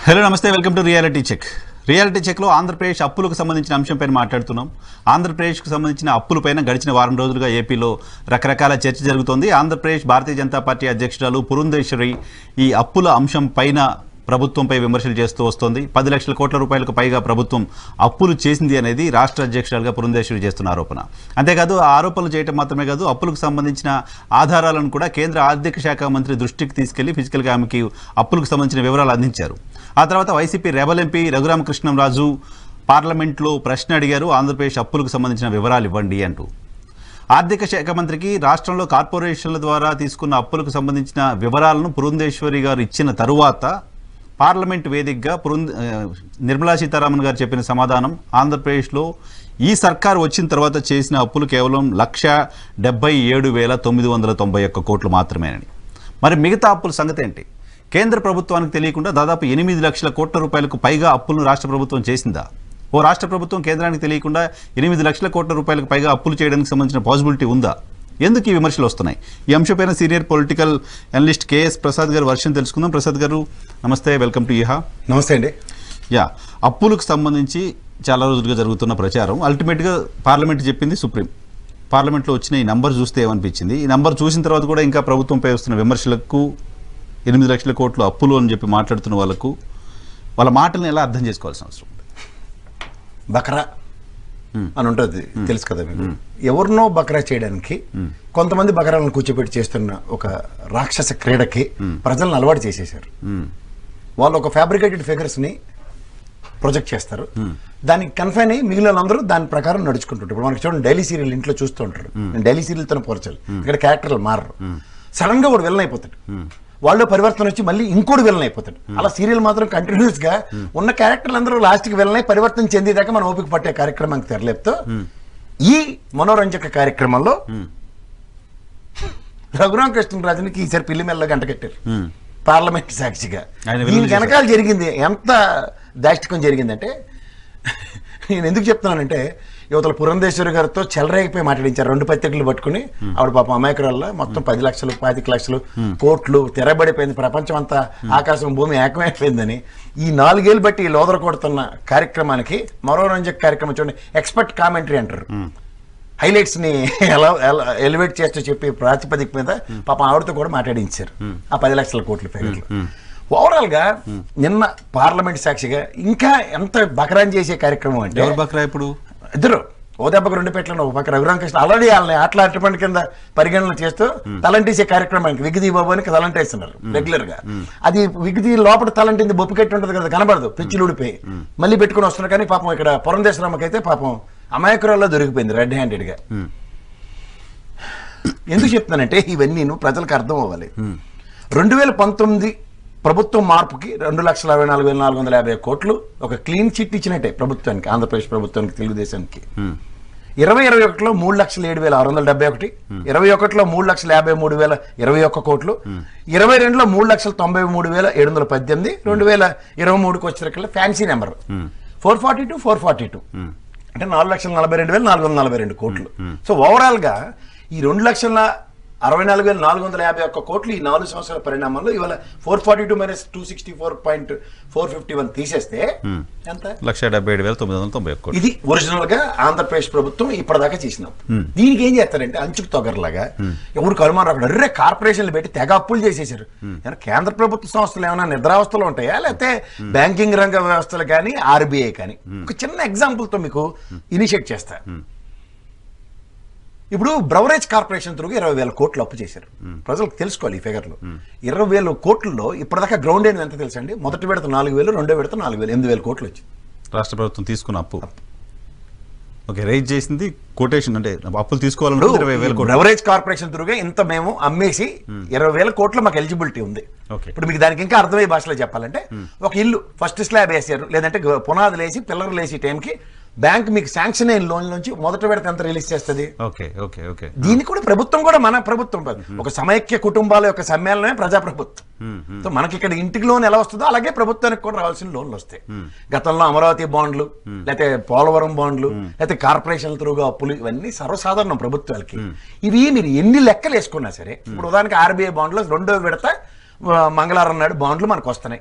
Hello నమస్తే welcome to reality check reality చెక్లో ఆంధ్రప్రదేశ్ అప్పులకు సంబంధించిన అంశంపైన మాట్లాడుతున్నాం ఆంధ్రప్రదేశ్కు సంబంధించిన అప్పులపైన గడిచిన వారం రోజులుగా ఏపీలో రకరకాల చర్చ జరుగుతోంది ఆంధ్రప్రదేశ్ భారతీయ జనతా పార్టీ అధ్యక్షురాలు పురంధేశ్వరి ఈ అప్పుల అంశం పైన ప్రభుత్వంపై విమర్శలు చేస్తూ వస్తోంది పది లక్షల కోట్ల రూపాయలకు పైగా ప్రభుత్వం అప్పులు చేసింది అనేది రాష్ట్ర అధ్యక్షురాలుగా పురంధేశ్వరి చేస్తున్న ఆరోపణ అంతేకాదు ఆ ఆరోపణలు చేయటం మాత్రమే కాదు అప్పులకు సంబంధించిన ఆధారాలను కూడా కేంద్ర ఆర్థిక శాఖ మంత్రి దృష్టికి తీసుకెళ్లి ఫిజికల్గా ఆమెకి అప్పులకు సంబంధించిన వివరాలు అందించారు ఆ తర్వాత వైసీపీ రెబల్ ఎంపీ రఘురామకృష్ణంరాజు పార్లమెంట్లో ప్రశ్న అడిగారు ఆంధ్రప్రదేశ్ అప్పులకు సంబంధించిన వివరాలు ఇవ్వండి అంటూ ఆర్థిక శాఖ మంత్రికి రాష్ట్రంలో కార్పొరేషన్ల ద్వారా తీసుకున్న అప్పులకు సంబంధించిన వివరాలను పురంధేశ్వరి గారు ఇచ్చిన తరువాత పార్లమెంట్ వేదికగా పురుంద ఆ, నిర్మలా సీతారామన్ గారు చెప్పిన సమాధానం ఆంధ్రప్రదేశ్లో ఈ సర్కార్ వచ్చిన తర్వాత చేసిన అప్పులు కేవలం లక్ష డెబ్బై ఏడు వేల తొమ్మిది వందల తొంభై ఒక్క కోట్లు మాత్రమేనని మరి మిగతా అప్పుల సంగతి ఏంటి కేంద్ర ప్రభుత్వానికి తెలియకుండా దాదాపు ఎనిమిది లక్షల కోట్ల రూపాయలకు పైగా అప్పులను రాష్ట్ర ప్రభుత్వం చేసిందా ఓ రాష్ట్ర ప్రభుత్వం కేంద్రానికి తెలియకుండా ఎనిమిది లక్షల కోట్ల రూపాయలకు పైగా అప్పులు చేయడానికి సంబంధించిన పాసిబిలిటీ ఉందా ఎందుకు ఈ విమర్శలు వస్తున్నాయి ఈ అంశంపైన senior political analyst KS Prasad గారు వర్షం తెలుసుకుందాం ప్రసాద్ గారు నమస్తే వెల్కమ్ టు ఈహా నమస్తే అండి యా అప్పులకు సంబంధించి చాలా రోజులుగా జరుగుతున్న ప్రచారం అల్టిమేట్గా పార్లమెంట్ చెప్పింది సుప్రీం పార్లమెంట్లో వచ్చిన ఈ నంబర్ చూస్తే ఏమనిపించింది ఈ నంబర్ చూసిన తర్వాత కూడా ఇంకా ప్రభుత్వంపై వస్తున్న విమర్శలకు ఎనిమిది లక్షల కోట్లు అప్పులు అని చెప్పి మాట్లాడుతున్న వాళ్ళకు వాళ్ళ మాటలను ఎలా అర్థం చేసుకోవాల్సిన అవసరం ఉంది బకరా అని ఉంటుంది తెలుసు కదా మీకు ఎవరినో బకరా చేయడానికి కొంతమంది బకరాలను కూర్చోబెట్టి చేస్తున్న ఒక రాక్షస క్రీడకి ప్రజలను అలవాటు చేసేశారు మ్మ్. వాళ్ళు ఒక ఫ్యాబ్రికేటెడ్ ఫిగర్స్ ని ప్రొజెక్ట్ చేస్తారు దానికి కన్ఫైన్ అయ్యి మిగిలిన అందరూ దాని ప్రకారం నడుచుకుంటుంటారు ఇప్పుడు మనకి చూడండి డైలీ సీరియల్ ఇంట్లో చూస్తూ ఉంటారు నేను డైలీ సీరియల్ తన పోర్చాలి ఇక్కడ క్యారెక్టర్లు మారరు సడన్ గా వాడు విలన్ అయిపోతాడు వాళ్ళు పరివర్తన వచ్చి మళ్ళీ ఇంకోటి విలన్ అయిపోతాడు అలా సీరియల్ మాత్రం కంటిన్యూస్ గా ఉన్న క్యారెక్టర్లు అందరూ లాస్ట్ కి విలన్ అయి పరివర్తన చెందేదాకా మనం ఓపిక పట్టే కార్యక్రమానికి తెరలేపుతో ఈ మనోరంజక కార్యక్రమంలో రఘురామ కృష్ణరాజునికి ఈసారి పిల్లి మెల్ల గంట కట్టారు మ్మ్. పార్లమెంట్ సాక్షిగా ఆయన దీని విలువ వెనకాల జరిగింది ఎంత దాష్టికం జరిగిందంటే నేను ఎందుకు చెప్తున్నానంటే యువతల పురంధేశ్వరి గారితో చెలరేగిపోయి మాట్లాడించారు రెండు పత్రికలు పట్టుకుని ఆవిడ పాపం అమాయకురాల్లో మొత్తం పది లక్షలు పాతిక లక్షలు కోట్లు తెరబడిపోయింది ప్రపంచం అంతా ఆకాశం భూమి ఏకమైపోయిందని ఈ నాలుగేళ్ళు బట్టి ఈ లోదర కొడుతున్న కార్యక్రమానికి మరో రంజక కార్యక్రమం చూడండి ఎక్స్పర్ట్ కామెంటరీ అంటారు హైలైట్స్ ని ఎలా ఎలా ఎలివేట్ చేస్తూ చెప్పి ప్రాతిపదిక మీద పాపం ఆవిడతో కూడా మాట్లాడించారు ఆ పది లక్షల కోట్ల ఫిగర్లు ఓవరాల్ గా నిన్న పార్లమెంట్ సాక్షిగా ఇంకా ఎంత బకరాన్ చేసే కార్యక్రమం అంటే ఎవరు బక్రా ఇప్పుడు ఇద్దరు ఓ దెబ్బకు రెండు పెట్టలను ఒక పక్క రఘురామకృష్ణ ఆల్రెడీ వాళ్ళని ఆటల అట్టుపండి కింద పరిగణన చేస్తూ తలంటీసే కార్యక్రమానికి విగిది బాబు అని తలంటేస్తున్నారు రెగ్యులర్ గా అది విగిది లోపల తలంటింది బొప్పు కట్టి ఉంటుంది కదా కనబడదు పిచ్చిలు ఊడిపోయి మళ్ళీ పెట్టుకుని వస్తున్నారు కానీ పాపం ఇక్కడ పురంధేశ్వరమ్మకి అయితే పాపం అమాయకురాల్లో దొరికిపోయింది రెడ్ హ్యాండెడ్ గా ఎందుకు చెప్తున్నానంటే ఇవన్నీ ప్రజలకు అర్థం అవ్వాలి రెండు వేల పంతొమ్మిది ప్రభుత్వం మార్పుకి రెండు లక్షల అరవై నాలుగు వేల నాలుగు వందల యాభై కోట్లు ఒక క్లీన్ చిట్ ఇచ్చినట్టే ప్రభుత్వానికి ఆంధ్రప్రదేశ్ ప్రభుత్వానికి తెలుగుదేశానికి ఇరవై ఇరవై ఒకటిలో మూడు లక్షల ఏడు వేల ఆరు వందల డెబ్బై ఒకటి ఇరవై ఒకటిలో మూడు లక్షల యాభై మూడు వేల ఇరవై ఒక్క కోట్లు ఇరవై రెండులో మూడు లక్షల తొంభై మూడు వేల ఏడు వందల పద్దెనిమిది రెండు వేల ఇరవై మూడుకి వచ్చేసరికి fancy number four forty two four forty two అంటే నాలుగు లక్షల నలభై రెండు వేల నాలుగు వందల నలభై రెండు కోట్లు సో ఓవరాల్ గా ఈ రెండు లక్షల అరవై నాలుగు వేల నాలుగు వందల యాభై ఒక్క కోట్లు ఈ నాలుగు సంవత్సరాల పరిణామంలో ఇవాళ four forty two minus two sixty four point four fifty one తీసేస్తే ఎంత లక్ష డెబ్బై ఏడు వేల తొమ్మిది వందల తొంభై ఒక్క కోట్లు ఇది ఒరిజినల్ గా ఆంధ్రప్రదేశ్ ప్రభుత్వం ఇప్పటిదాకా చేసినప్పుడు దీనికి ఏం చేస్తారంటే అంచుకు తొగరలాగా ఎవరికి అనుమానం రాకుండా అర్రే కార్పొరేషన్లు పెట్టి తెగ అప్పులు చేసేసారు ఏమన్నా కేంద్ర ప్రభుత్వ సంస్థలు ఏమైనా నిద్రావస్థలు ఉంటాయా లేకపోతే బ్యాంకింగ్ రంగ వ్యవస్థలు కానీ ఆర్బీఐ కానీ ఒక చిన్న ఎగ్జాంపుల్ తో మీకు ఇనిషియేట్ చేస్తా ఇప్పుడు బ్రవరేజ్ కార్పొరేషన్ త్రూగా ఇరవై వేల కోట్లు అప్పు చేశారు ప్రజలకు తెలుసుకోవాలి ఈ ఫిగర్లు ఇరవై వేల కోట్లలో ఇప్పటిదాకా గ్రౌండ్ ఏంటి ఎంత తెలుసండి మొదటి విడత నాలుగు వేలు రెండో విడత నాలుగు వేలు ఎనిమిది వేల కోట్లు వచ్చింది రాష్ట్ర ప్రభుత్వం తీసుకున్న అప్పు ఓకే రైజ్ చేసింది కొటేషన్ అంటే అప్పులు తీసుకోవాలనుకుంటే ఇరవై వేల కోట్లు రెవరేజ్ కార్పొరేషన్ త్రూగా ఇంత మేము అమ్మేసి ఇరవై వేల కోట్లు మాకు ఎలిజిబిలిటీ ఉంది ఓకే. ఇప్పుడు మీకు దానికి ఇంకా అర్థమయ్యే భాషలో చెప్పాలంటే ఒక ఇల్లు ఫస్ట్ స్లాబ్ వేసారు లేదంటే గ- పునాదులు వేసి పిల్లర్లు వేసి టైంకి బ్యాంక్ మీకు శాంక్షన్ అయిన లోన్ నుంచి మొదటి విడత ఎంత రిలీజ్ చేస్తుంది ఓకే ఓకే ఓకే దీన్ని కూడా ప్రభుత్వం కూడా మన ప్రభుత్వం ఒక సమైక్య కుటుంబాల యొక్క సమ్మేళనమే ప్రజాప్రభుత్వం సో మనకి ఇక్కడ ఇంటికి లోన్ ఎలా వస్తుందో అలాగే ప్రభుత్వానికి కూడా రావాల్సిన లోన్లు వస్తాయి గతంలో అమరావతి బాండ్లు లేకపోతే పోలవరం బాండ్లు లేకపోతే కార్పొరేషన్ త్రూగా అప్పులు ఇవన్నీ సర్వసాధారణం ప్రభుత్వాలకి ఇవి మీరు ఎన్ని లెక్కలు వేసుకున్నా సరే ఇప్పుడు ఉదాహరణకి ఆర్బీఐ బాండ్లో రెండో విడత ఆ, మంగళవారం నాడు బాండ్లు మనకు వస్తున్నాయి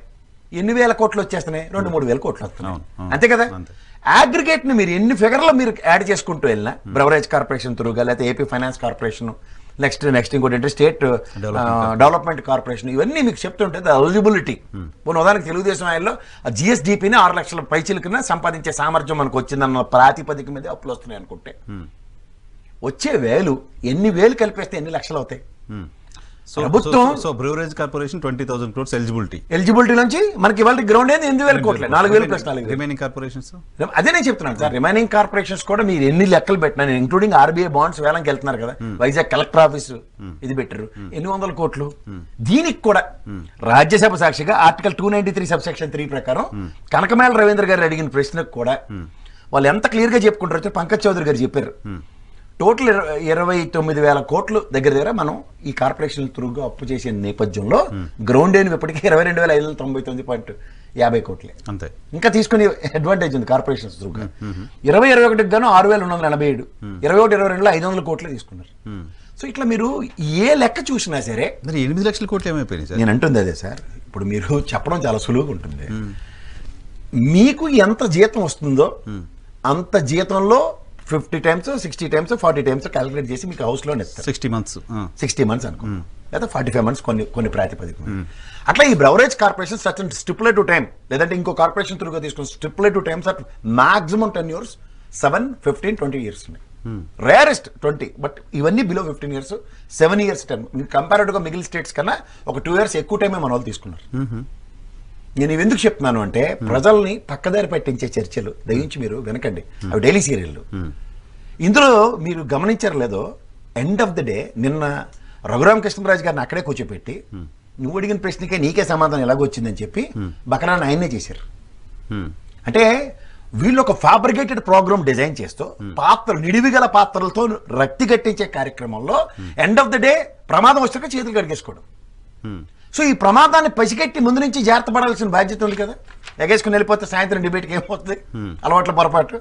ఎన్ని వేల కోట్లు వచ్చేస్తున్నాయి రెండు మూడు వేల కోట్లు వస్తున్నాయి అవును, అవును. అంతే కదా అంతే. అగ్రిగేట్ ని మీరు ఎన్ని ఫిగర్లు మీరు యాడ్ చేసుకుంటూ వెళ్ళినా బ్రవరేజ్ కార్పొరేషన్ త్రూగా లేకపోతే AP finance corporation next next ఇంకోటి అంటే స్టేట్ డెవలప్మెంట్ కార్పొరేషన్ ఇవన్నీ మీకు చెప్తుంటే ఎలిజిబిలిటీ పోనీ ఉదాహరణకి తెలుగుదేశం ఆయనలో జిఎస్డిపిని ఆరు లక్షల పైచిలకిన సంపాదించే సామర్థ్యం మనకు వచ్చిందన్న ప్రాతిపదిక మీద అప్పులు వస్తున్నాయి అనుకుంటే వచ్చే వేలు ఎన్ని వేలు కలిపేస్తే ఎన్ని లక్షలు అవుతాయి సో ప్రభుత్వం- so beverage corporation twenty thousand crores eligibility eligibility నుంచి మనకి ఇవాళ గ్రౌండ్ ఏంది ఎనిమిది వేల కోట్లే నాలుగు వేలు ప్లస్ నాలుగు వేలు రిమైనింగ్ కార్పొరేషన్స్ అదే నేను చెప్తున్నాను సార్ రిమైనింగ్ కార్పొరేషన్స్ కూడా మీరు ఎన్ని లెక్కలు పెట్టినా ఇంక్లూడింగ్ ఆర్బీఐ బాండ్స్ వేలంకి వెళ్తున్నారు కదా వైజాగ్ కలెక్టర్ ఆఫీస్ ఇది పెట్టారు ఎన్ని వందల కోట్లు దీనికి కూడా రాజ్యసభ సాక్షిగా article two ninety three sub section three ప్రకారం కనకమేల రవీంద్ర గారు అడిగిన ప్రశ్నకు కూడా వాళ్ళు ఎంత క్లియర్ గా చెప్పుకుంటారో పంకజ్ చౌదరి గారు చెప్పారు టోటల్ ఇర- ఇరవై తొమ్మిది వేల కోట్లు దగ్గర దగ్గర మనం ఈ కార్పొరేషన్ త్రూగా అప్పు చేసే నేపథ్యంలో గ్రౌండ్ అయిన ఇప్పటికీ ఇరవై రెండు వేల ఐదు వందల తొంభై తొమ్మిది పాయింట్ యాభై కోట్లే అంతే ఇంకా తీసుకునే అడ్వాంటేజ్ ఉంది కార్పొరేషన్స్ త్రూగా ఇరవై ఇరవై ఒకటికి గాను ఆరు వేల రెండు వందల ఎనభై ఏడు ఇరవై ఒకటి ఇరవై రెండులో ఐదు వందల కోట్లే తీసుకున్నారు సో ఇట్లా మీరు ఏ లెక్క చూసినా సరే మరి ఎనిమిది లక్షల కోట్లు ఏమైపోయినాయి సార్ నేను అంటుంది అదే సార్ ఇప్పుడు మీరు చెప్పడం చాలా సులువుగా ఉంటుంది మీకు ఎంత జీతం వస్తుందో అంత జీతంలో fifty times sixty times forty times calculate చేసి మీకు హౌస్ లోన్ ఇస్తారు సిక్స్టీ మంత్స్ సిక్స్టీ మంత్స్ అనుకో లేదా ఫార్టీ ఫైవ్ మంత్స్ కొన్ని కొన్ని ప్రాతిపదిక మీద. అట్లా ఈ beverage corporation such stipulative time లేదంటే ఇంకో కార్పొరేషన్ త్రూగా తీసుకున్న stipulative times at maximum ten years seven fifteen twenty years ఉన్నాయి రేరెస్ట్ ట్వంటీ బట్ ఇవన్నీ below fifteen years seven years time కంపారిటివ్గా మిగిలిన స్టేట్స్ కన్నా ఒక టూ ఇయర్స్ ఎక్కువ టైమే మన వాళ్ళు తీసుకున్నారు నేను ఇవి ఎందుకు చెప్తున్నాను అంటే ప్రజల్ని పక్కదారి పెట్టించే చర్చలు దయించి మీరు వినకండి అవి డైలీ సీరియళ్ళు ఇందులో మీరు గమనించారు లేదో ఎండ్ ఆఫ్ ద డే నిన్న రఘురామకృష్ణరాజు గారిని అక్కడే కూర్చోపెట్టి నువ్వు అడిగిన ప్రశ్నకే నీకే సమాధానం ఎలాగొచ్చిందని చెప్పి బకరాన్ని ఆయన్నే చేశారు అంటే వీళ్ళు ఒక ఫ్యాబ్రికేటెడ్ ప్రోగ్రామ్ డిజైన్ చేస్తూ పాత్ర నిడివిగల పాత్రలతో రక్తి కట్టించే కార్యక్రమంలో ఎండ్ ఆఫ్ ద డే ప్రమాదం వచ్చాక చేతులు కడిగేసుకోవడం సో ఈ ప్రమాదాన్ని పసిగట్టి ముందు నుంచి జాగ్రత్త పడాల్సిన బాధ్యత ఉంది కదా ఎగేసుకుని వెళ్ళిపోతే సాయంత్రం డిబేట్కి ఏమవుతుంది అలవాట్ల పొరపాటు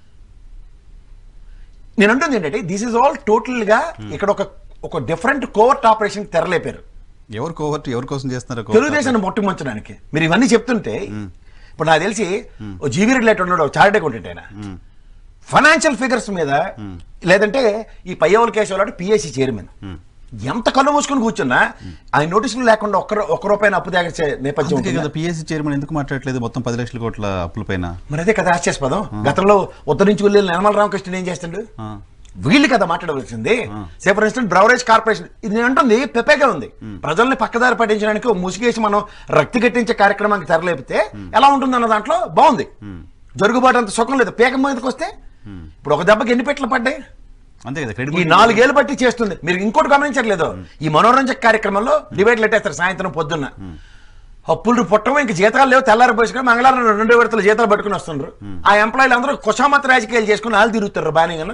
నేను అంటుంది ఏంటంటే దిస్ ఇస్ ఆల్ టోటల్ గా ఇక్కడ ఒక ఒక డిఫరెంట్ కోవర్ట్ ఆపరేషన్ తెరలేపారు ఎవరు కోవర్ట్ ఎవరి కోసం చేస్తున్నారు cohort? తెలుగుదేశాన్ని మొట్టముంచడానికి మీరు ఇవన్నీ చెప్తుంటే ఇప్పుడు నాకు తెలిసి ఓ జీవీ రెడ్డి లాంటి ఉన్నాడు చార్ట్ అకౌంటెంట్ ఆయన ఫైనాన్షియల్ ఫిగర్స్ మీద లేదంటే ఈ పయ్యవల కేశవరాడు పిఎస్సి చైర్మన్ ఎంత కళ్ళు మూసుకొని కూర్చున్నా ఆయన నోటీసులు లేకుండా ఒక్క రూ- ఒక్క రూపాయి అప్పు తేగచ్చే నేపథ్యం అందుకే ఉంటుందా? కదా పిఎస్సీ చైర్మన్ ఎందుకు మాట్లాడలేదు మొత్తం పది లక్షల కోట్ల అప్పుల పైన మరి అదే కదా ఆశ్చర్యపదం గతంలో ఉత్తరించి వెళ్ళి నిర్మల రామకృష్ణ ఏం చేస్తాడు ఆ. వీళ్ళు కదా మాట్లాడవలసింది say for instant beverage corporation ఇది నేను అంటుంది పెప్పేగా ఉంది ప్రజల్ని పక్కదారి పట్టించడానికి ఓ ముసుగేసి మనం రక్తి కట్టించే కార్యక్రమానికి తెరలేపితే ఎలా ఉంటుంది అన్న దాంట్లో బాగుంది జరుగుబాటు అంత సుఖం లేదు పీక మీదకి వస్తే ఇప్పుడు ఒక దెబ్బకి ఎన్ని పెట్లు పడ్డాయి అంతే కదా ఈ క్రెడిట్ నాలుగేళ్లు బట్టి చేస్తుంది మీరు ఇంకోటి గమనించట్లేదు ఈ మనోరంజక కార్యక్రమంలో డిబేట్లు పెట్టేస్తారు సాయంత్రం పొద్దున్న అప్పులు పుట్టడం ఇంక జీతాలు లేవు తెల్లారి పోసుకుని మంగళవారం రెండో విడతలు జీతాలు పట్టుకుని వస్తున్నారు ఆ ఎంప్లాయీలు అందరూ కుషామత రాజకీయాలు చేసుకుని వాళ్ళు తిరుగుతారు బాగానే కదా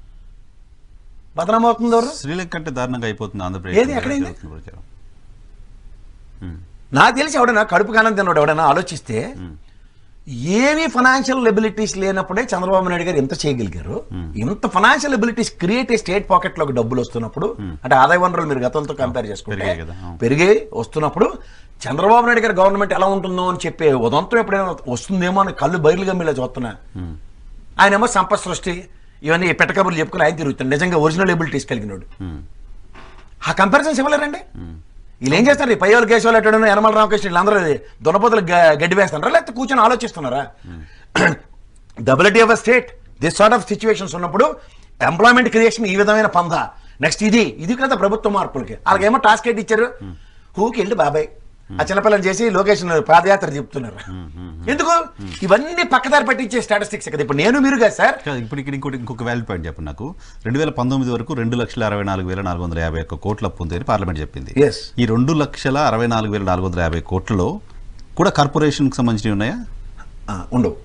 బదనం అవుతుంది ఎవరు శ్రీలంక కంటే దారుణంగా అయిపోతుంది ఆంధ్రప్రదేశ్ ఏది? ఎక్కడైంది? జరుగుతున్న ప్రచారం. నాకు తెలిసి ఎవడైనా కడుపు కానం తిన్నాడు ఎవడైనా ఆలోచిస్తే ఏమీ ఫైనాన్షియల్ ఎబిలిటీస్ లేనప్పుడే చంద్రబాబు నాయుడు గారు ఎంత చేయగలిగారు ఇంత financial abilities create state pocket లోకి డబ్బులు వస్తున్నప్పుడు అంటే ఆదాయ వనరులు మీరు గతంతో కంపేర్ చేసుకుంటే పెరిగాయి కదా, అవును. పెరిగే వస్తున్నప్పుడు చంద్రబాబు నాయుడు గారి గవర్నమెంట్ ఎలా ఉంటుందో అని చెప్పే ఉదంతం ఎప్పుడైనా వస్తుందేమో అని కళ్ళు బయలు గమ్మిలా చూస్తున్నా ఆయన ఏమో సంపద సృష్టి ఇవన్నీ పెట్టకబుర్లు చెప్పుకుని ఆయన తిరుగుతాడు నిజంగా ఒరిజినల్ ఎబిలిటీస్ కలిగినోడు ఆ కంపారిజన్స్ ఇవ్వలేరండి వీళ్ళు ఏం చేస్తారు ఈ పయ్యోలు కేశవాలు ఎట్టడం యనమల రామకృష్ణ వీళ్ళందరూ దున్నపోతలు గ- గడ్డి వేస్తున్నారా లేకపోతే కూర్చొని ఆలోచిస్తున్నారా డబిలిటీ of a state this sort of situations ఉన్నప్పుడు ఎంప్లాయ్మెంట్ క్రియేషన్ ఈ విధమైన పంద నెక్స్ట్ ఇది ఇది కదా ప్రభుత్వ మార్పులకి వాళ్ళకేమో టాస్క్ ఏంటి ఇచ్చారు హూకి వెళ్ళి బాబాయ్ ఆ చిన్నపిల్లని చేసి లొకేషన్ పాదయాత్ర చెప్తున్నారు ఎందుకు ఇవన్నీ పక్కదారి పట్టించే స్టాటిస్టిక్స్ కదా ఇప్పుడు నేను మీరు కదా సార్ కాదు, ఇప్పుడు ఇక్కడ ఇంకోటి ఇంకొక వాల్యూ పాయింట్ చెప్పండి నాకు రెండు వేల పంతొమ్మిది వరకు రెండు లక్షల అరవై నాలుగు వేల నాలుగు వందల యాభై ఒక్క కోట్ల అప్పు ఉంది అని పార్లమెంట్ చెప్పింది Yes. ఈ రెండు లక్షల అరవై నాలుగు వేల నాలుగు వందల యాభై కోట్లలో కూడా కార్పొరేషన్కి సంబంధించినవి ఉన్నాయా ఆ, ఉండవు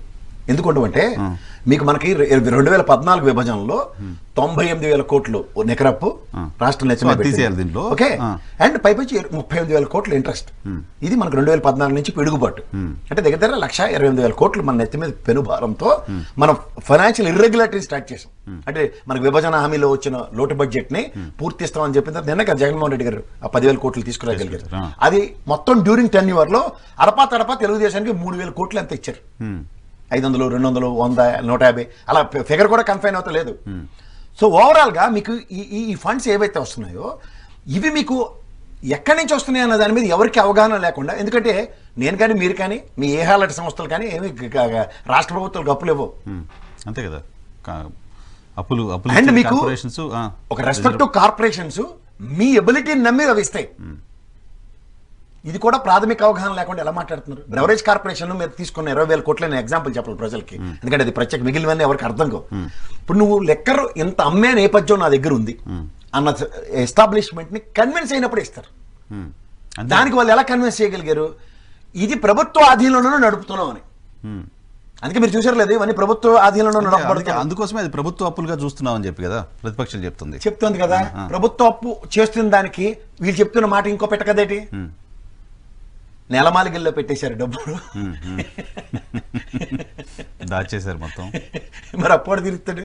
ఎందుకంటే మీకు మనకి రె- రెండు వేల పద్నాలుగు విభజనలో తొంభై ఎనిమిది వేల కోట్లు నికరప్పు రాష్ట్రం సో అది తీసేయాలి దీంట్లో. ఓకే ఆ. అండ్ పైపొచ్చి ముప్పై ఎనిమిది వేల కోట్లు ఇంట్రెస్ట్ ఇది మనకు రెండు వేల పద్నాలుగు నుంచి పిడుగుబాటు అంటే దగ్గర దగ్గర లక్ష ఇరవై ఎనిమిది వేల కోట్లు మన నెత్తి మీద పెనుభారంతో మనం ఫైనాన్షియల్ ఇర్రెగ్యులేటరీ స్టార్ట్ చేసాం అంటే మనకు విభజన హామీలో వచ్చిన లోటు బడ్జెట్ ని పూర్తి ఇస్తామని చెప్పిన తర్వాత నిన్న కదా జగన్మోహన్ రెడ్డి గారు ఆ పదివేల కోట్లు తీసుకురాగలిగారు తీసుకొచ్చారు, అది మొత్తం డ్యూరింగ్ టెన్ ఇయర్ లో అరపా తడపా తెలుగుదేశానికి మూడు వేల కోట్లు ఎంత ఇచ్చారు ఉమ్. ఐదు వందలు రెండు వందలు వంద నూట యాభై అలా ఫిగర్ కూడా కన్ఫైన్ అవుతా లేదు సో ఓవరాల్ గా మీకు ఈ ఈ- ఈ ఫండ్స్ ఏవైతే వస్తున్నాయో ఇవి మీకు ఎక్కడి నుంచి వస్తున్నాయి అన్న దాని మీద ఎవరికి అవగాహన లేకుండా ఎందుకంటే నేను కానీ మీరు కానీ మీ ఏ హాలటి సంస్థలు కానీ ఏమి గ- గ- రాష్ట్ర ప్రభుత్వాలకు అప్పులు ఇవ్వవు ఉమ్. అంతే కదా కా- అప్పులు అప్పులు And ఇచ్చే మీకు corporations, ఆ, ఒక రెస్పెక్ట్ కార్పొరేషన్స్ మీ ఎబిలిటీని నమ్మి అవి ఇస్తాయి ఇది కూడా ప్రాథమిక అవగాహన లేకుండా ఎలా మాట్లాడుతున్నారు బ్రెవరేజ్ కార్పొరేషన్ మీరు తీసుకున్న ఇరవై వేల కోట్ల ఎగ్జాంపుల్ చెప్పాలి ప్రజలకి ఎందుకంటే అది ప్రత్యేక మిగిలినవన్నీ ఎవరికి అర్థం కావు ఇప్పుడు నువ్వు లెక్కరు ఇంత అమ్మే నేపథ్యం నా దగ్గర ఉంది అన్న ఎస్టాబ్లిష్మెంట్ ని కన్విన్స్ అయినప్పుడు ఇస్తారు ఉమ్. అంతే దానికి వాళ్ళు ఎలా కన్విన్స్ చేయగలిగారు ఇది ప్రభుత్వ ఆధీనంలోనే నడుపుతున్నాం అని ఉమ్. అందుకే మీరు చూసారు లేదు ఇవన్నీ ప్రభుత్వ ఆధీనంలో అందుకే- అందుకే నడపబడుతున్నాయి అందుకోసమే అది ప్రభుత్వ అప్పులుగా చూస్తున్నాం అని చెప్పి కదా ప్రతిపక్షాలు చెప్తుంది చెప్తుంది కదా ప్రభుత్వ అప్పు చేస్తున్న దానికి వీళ్ళు చెప్తున్న మాట ఇంకో పెట్టకదేటి ఉమ్. నెలమాలిగిల్లో పెట్టేశారు డబ్బులు దాచేశారు మొత్తం మరి అప్పుడు తిరుగుతాడు